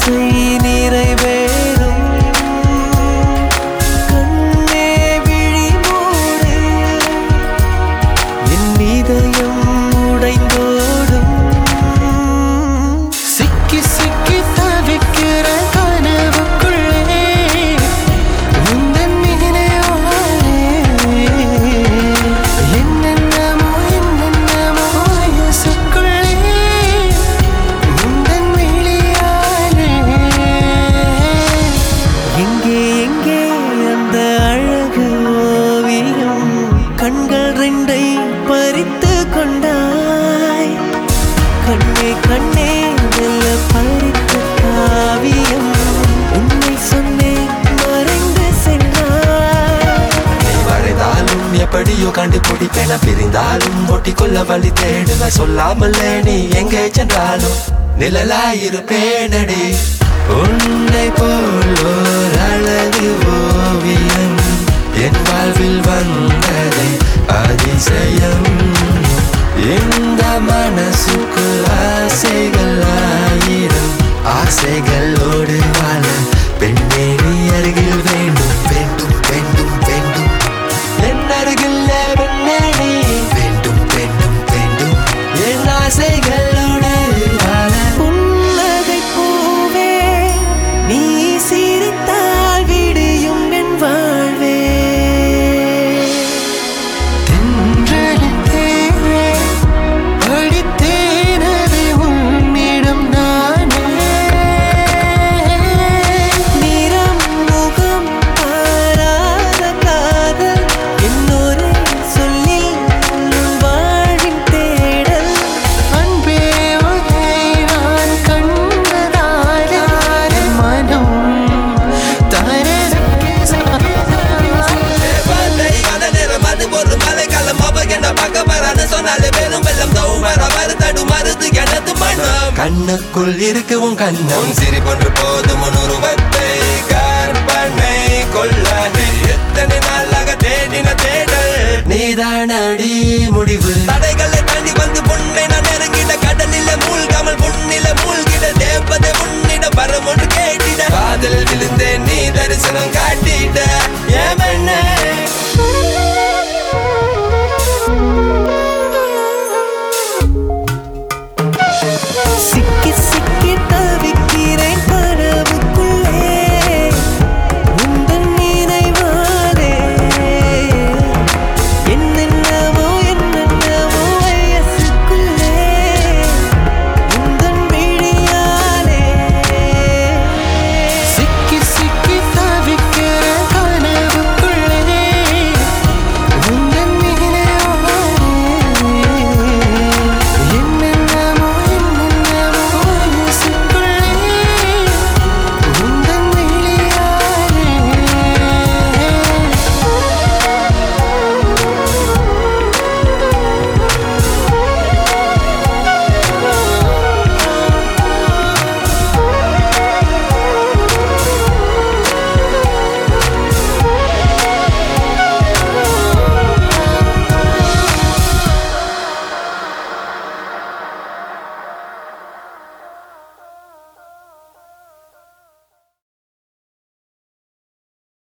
ஆசை நிறைவேறும் கண்ணே விழி மூடு என் இதயம் உடைந்தோடும் சிக்கி சிக்கி தவிக்கிற கனவுக்குள்ளே உந்தன் நினைவாலே என்னென்னமோ என்னென்னமோ வயசுக்குள்ளே உந்தன் விழியாலே எங்கே எங்கே அந்த அழகு ஓவியம் கண்கள் ரெண்டை பறித்து கொண்டாய் கண்ணே கண்ணே மெல்ல பறித்த காவியம் உண்மை சொன்னேன் மறைந்து சென்றாய் நீ வரைந்தாலும் எப்படியோ கண்டுபிடிப்பேன பிரிந்தாலும் ஒட்டிக்கொள்ள வழி தேடுவ சொல்லாமலே நீ எங்கே சென்றாலும் நிழலாயிருப்பேனடி உன்னை போல் ஓர் அழகு ஓவியம் என் வாழ்வில் வந்ததை அதிசயம் இந்த மனசுக்கு ஆசைகள் ஆயிரம் ஆசைகளோடு வாழ பெண்ணே நீ அருகில் வேண்டும் வேண்டும் வேண்டும் வேண்டும் என் அருகில் பெண்ணே நீ வேண்டும் வேண்டும் வேண்டும் என் ஆசைகளோடு வாழ புன்னகை பூவே நீ சிரித்தால் விடியும் என் வாழ்வே தென்றலிலே படித்தேனது உன்னிடம் நானே நிறம் முகம் பாராத காதல் என்னொரு சொல்லில் உன் வாழ்வின் தேடல் அன்பே உன்னை நான் கண்டதாலே மனம் மழை கால நேரம் அது ஒரு மழைக்காலம் அவ என்ன பார்க்க வரான்னு சொன்னாலே வெறும் வெள்ளம் தவும் வர மறு தடு மருது எனது மனம் கண்ணுக்குள் இருக்கு உன் கண்ணம் சிரி போன்று போதும் உன் உருவத்தை கற்பனை கொள்ளாதே எத்தனை நாளாக தேடின தேடல் நீதானடி முடிவு தடைகளை தாண்டி வந்து பொன்னை நான் நெருங்கிட கடலில மூழ்காமல் பொன்னில மூழ்கிட தேவதை உன்னிடம் வரம் ஒன்று கேட்டிட காதலில் விழுந்தேன் நீ தரிசனம் காட்டி